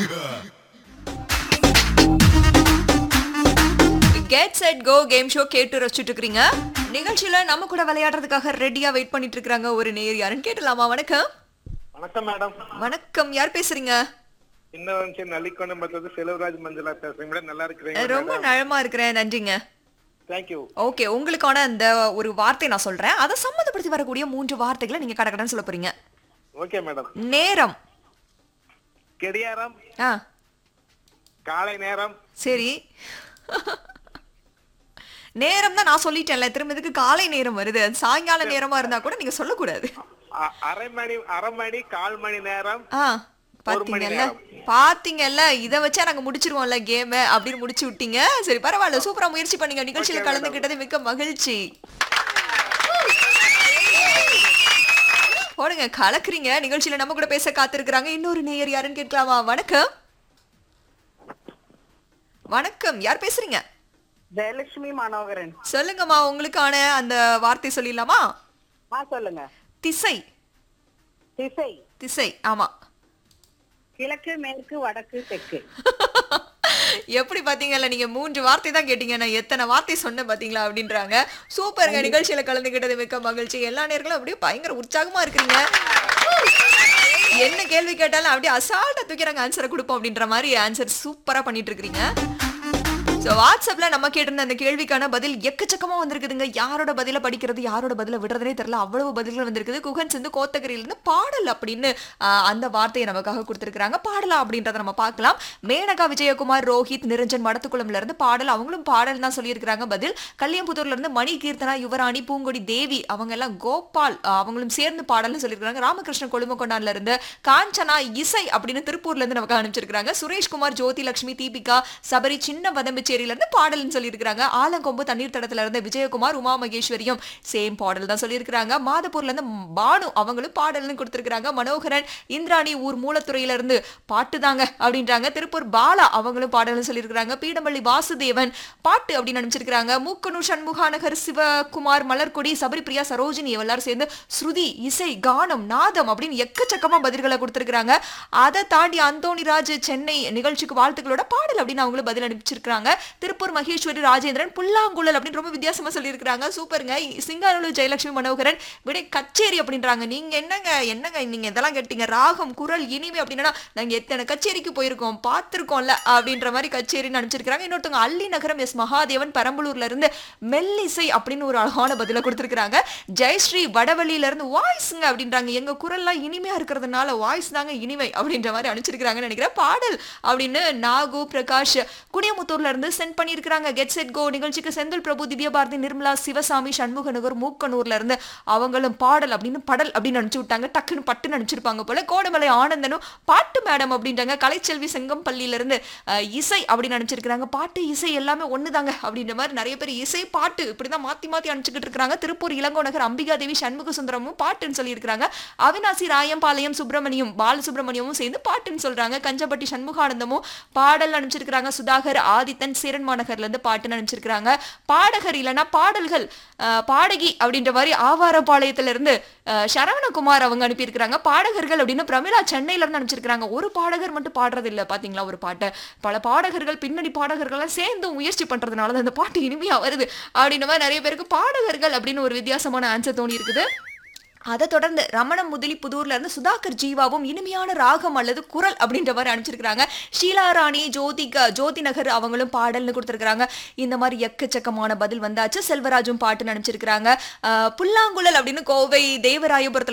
Get set go game show கேட்டு ரசிச்சுட்டு இருக்கிறீங்க நிகழ்ச்சியில நம்ம கூட விளையாடுறதுக்காக ரெடியா வெயிட் பண்ணிட்டு இருக்காங்க ஒரு நேர் யாருன்னு கேட்டலாமா வணக்கம் வணக்கம் மேடம் வணக்கம் யார் பேசுறீங்க சின்ன வயசு நலிக்கொண்டு பார்த்தது செல்வராஜ் மஞ்சளா பேசுறேன் மேடம் நல்லா இருக்கிறீங்க ரொம்ப நலமா இருக்கிறேன் நன்றிங்க தேங்க்யூ ஓகே உங்களுக்கான அந்த ஒரு வார்த்தை நான் சொல்றேன் அதை சம்மந்தப்படுத்தி வரக்கூடிய மூன்று வார்த்தைகளை நீங்க கடகடன்னு சொல்ல போறீங்க ஓகே மேடம் நேரம் கெடியாரம் ஆ காலை நேரம் சரி நேரம் தான் நான் சொல்லிட்டேன்ல திரும்ப இதுக்கு காலை நேரம் வருது அது சாயங்கால நேரமா இருந்தா கூட நீங்க சொல்லக்கூடாது அ- அரை மணி அரை மணி கால் மணி நேரம் ஆ ஒரு மணி பாத்தீங்கல்ல நேரம். பாத்தீங்கல்ல இத வச்சா நாங்க முடிச்சிருவோம்ல கேம் அப்படின்னு முடிச்சு விட்டீங்க சரி பரவாயில்ல சூப்பரா முயற்சி பண்ணீங்க நிகழ்ச்சியில Okay, கலந்துகிட்டது மிக்க மகிழ்ச்சி போடுங்க கலக்குறீங்க நிகழ்ச்சியில நம்ம கூட பேச காத்திருக்கிறாங்க இன்னொரு நேயர் யாருன்னு கேட்கலாமா வணக்கம் வணக்கம் யார் பேசுறீங்க ஜெயலட்சுமி மனோகரன் சொல்லுங்கம்மா உங்களுக்கான அந்த வார்த்தை சொல்லிடலாமா ஆ சொல்லுங்க திசை திசை திசை ஆமா கிழக்கு மேற்கு வடக்கு தெற்கு எப்படி பாத்தீங்கல்ல நீங்க மூன்று வார்த்தை தான் கேட்டீங்க நான் எத்தனை வார்த்தை சொன்னேன் பாத்தீங்களா அப்படின்றாங்க சூப்பருங்க நிகழ்ச்சியில கலந்துகிட்டது மிக்க மகிழ்ச்சி எல்லா நேர்களும் அப்படியே பயங்கர உற்சாகமா இருக்கிறீங்க என்ன கேள்வி கேட்டாலும் அப்படியே அசால்ட்டா தூக்கி நாங்க ஆன்சரை கொடுப்போம் அப்படின்ற மாதிரி ஆன்சர் சூப்பரா பண்ணிட்டு இருக்கிறீங்க ஸோ வாட்ஸ்அப்ல நம்ம கேட்டிருந்த அந்த கேள்விக்கான பதில் எக்கச்சக்கமா வந்திருக்குதுங்க யாரோட பதில படிக்கிறது யாரோட பதில விடுறதுனே தெரியல அவ்வளவு பதில்கள் வந்திருக்குது குகன் சிந்து கோத்தகிரியிலிருந்து பாடல் அப்படின்னு ஆஹ், அந்த வார்த்தையை நமக்காக கொடுத்திருக்காங்க பாடலா அப்படின்றத நம்ம பார்க்கலாம் மேனகா விஜயகுமார் ரோஹித் நிரஞ்சன் மடத்துக்குளம்ல இருந்து பாடல் அவங்களும் பாடல் தான் சொல்லியிருக்கிறாங்க பதில் கல்யாம்புத்தூர்ல இருந்து மணி கீர்த்தனா யுவராணி பூங்கொடி தேவி அவங்க எல்லாம் கோபால் ஆஹ், அவங்களும் சேர்ந்து பாடல்னு சொல்லியிருக்காங்க ராமகிருஷ்ணன் கொழுமக்கொண்டான்ல இருந்து காஞ்சனா இசை அப்படின்னு திருப்பூர்ல இருந்து நமக்கு அனுப்பிச்சிருக்காங்க சுரேஷ்குமார் ஜோதி லட்சுமி தீபிகா சபரி சின்ன வதம்பிச்சேரியில இருந்து பாடல்னு சொல்லியிருக்காங்க ஆலங்கொம்பு தண்ணீர் தடத்துல இருந்து விஜயகுமார் உமா மகேஸ்வரியும் சேம் பாடல் தான் சொல்லியிருக்காங்க மாதப்பூர்ல இருந்து பானு அவங்களும் பாடல்னு கொடுத்திருக்காங்க மனோகரன் இந்திராணி ஊர் மூலத்துறையில இருந்து பாட்டு தாங்க அப்படின்றாங்க திருப்பூர் பாலா அவங்களும் பாடல்னு சொல்லியிருக்காங்க பீடமல்லி வாசுதேவன் பாட்டு அப்படின்னு அனுப்பிச்சிருக்காங்க மூக்கனூர் சண்முகாநகர் சிவகுமார் மலர்கொடி சபரிபிரியா சரோஜினி எல்லாரும் சேர்ந்து ஸ்ருதி இசை கானம் நாதம் அப்படின்னு எக்கச்சக்கமா பதில்களை கொடுத்திருக்காங்க அதை தாண்டி அந்தோணிராஜ் சென்னை நிகழ்ச்சிக்கு வாழ்த்துக்களோட பாடல் அப்படின்னு அவங்களும் பதில் அனுப்பிச்சிருக்காங்க திருப்பூர் மகேஸ்வரி ராஜேந்திரன் புல்லாங்குழல் அப்படின்னு ரொம்ப வித்தியாசமா சொல்லியிருக்காங்க சூப்பருங்க சிங்கானூர் ஜெயலட்சுமி மனோகரன் விடை கச்சேரி அப்படின்றாங்க நீங்க என்னங்க என்னங்க நீங்க இதெல்லாம் கேட்டீங்க ராகம் குரல் இனிமை அப்படின்னா நாங்க எத்தனை கச்சேரிக்கு போயிருக்கோம் பார்த்திருக்கோம்ல அப்படின்ற மாதிரி கச்சேரின்னு அனுப்பிச்சிருக்காங்க இன்னொருத்தவங்க அள்ளி நகரம் எஸ் மகாதேவன் பெரம்பலூர்ல இருந்து மெல்லிசை அப்படின்னு ஒரு அழகான பதில கொடுத்திருக்காங்க ஜெயஸ்ரீ வடவள்ளியில இருந்து வாய்ஸ்ங்க அப்படின்றாங்க எங்க குரல்லாம் இனிமையா இருக்கிறதுனால வாய்ஸ் தாங்க இனிமை அப்படின்ற மாதிரி அனுப்பிச்சிருக்காங்கன்னு நினைக்கிறேன் பாடல் அப்படின்னு நாகு பிரகாஷ் குடியமுத்தூர்ல இருந்து சென்ட் பண்ணியிருக்காங்க கெட் செட் கோ நிகழ்ச்சிக்கு செந்தில் பிரபு திவ்யபாரதி நிர்மலா சிவசாமி சண்முகநகர் மூக்கனூர்ல இருந்து அவங்களும் பாடல் அப்படின்னு படல் அப்படின்னு அனுப்பிச்சு விட்டாங்க டக்குன்னு பட்டுன்னு அனுப்பிச்சிருப்பாங்க போல கோடமலை ஆனந்தனும் பாட்டு மேடம் அப்படின்றாங்க கலைச்செல்வி செங்கம்பள்ளியில இருந்து அஹ், இசை அப்படின்னு அனுப்பிச்சிருக்காங்க பாட்டு இசை எல்லாமே ஒண்ணுதாங்க அப்படின்ற மாதிரி நிறைய பேர் இசை பாட்டு இப்படிதான் மாத்தி மாத்தி அனுப்பிச்சுக்கிட்டு இருக்காங்க திருப்பூர் இளங்கோ நகர் அம்பிகா தேவி சண்முக சுந்தரமும் பாட்டுன்னு சொல்லியிருக்காங்க அவினாசி ராயம்பாளையம் சுப்பிரமணியம் பாலசுப்ரமணியமும் சேர்ந்து பாட்டுன்னு சொல்றாங்க கஞ்சப்பட்டி சண்முகானந்தமும் பாடல் அனுப்பிச்சிருக்காங்க சுதாகர் ஆதித்தன் சீரன்மாநகர்ல இருந்து பாட்டுன்னு அனுப்பிச்சிருக்காங்க பாடகர் இல்லைன்னா பாடல்கள் அஹ், பாடகி அப்படின்ற மாதிரி ஆவாரப்பாளையத்துல இருந்து அஹ், சரவணகுமார் அவங்க அனுப்பியிருக்கிறாங்க பாடகர்கள் அப்படின்னு பிரமிளா சென்னையில இருந்து அனுப்பிச்சிருக்காங்க ஒரு பாடகர் மட்டும் பாடுறது இல்ல பாத்தீங்களா ஒரு பாட்டை பல பாடகர்கள் பின்னணி பாடகர்கள்லாம் சேர்ந்து முயற்சி பண்றதுனால தான் அந்த பாட்டு இனிமையா வருது அப்படின்ற மாதிரி நிறைய பேருக்கு பாடகர்கள் அப்படின்னு ஒரு வித்தியாசமான ஆன்சர் தோணி இருக்குது அதை தொடர்ந்து ரமணம் முதலி புதூர்ல இருந்து சுதாகர் ஜீவாவும் இனிமையான ராகம் அல்லது குரல் அப்படின்ற மாதிரி அனுப்பிச்சிருக்காங்க ஷீலா ராணி ஜோதிகா ஜோதி நகர் அவங்களும் பாடல்னு கொடுத்துருக்காங்க இந்த மாதிரி எக்கச்சக்கமான பதில் வந்தாச்சு செல்வராஜும் பாட்டுன்னு அனுப்பிச்சிருக்காங்க ஆஹ் புல்லாங்குழல் அப்படின்னு கோவை தேவராயபுரத்துல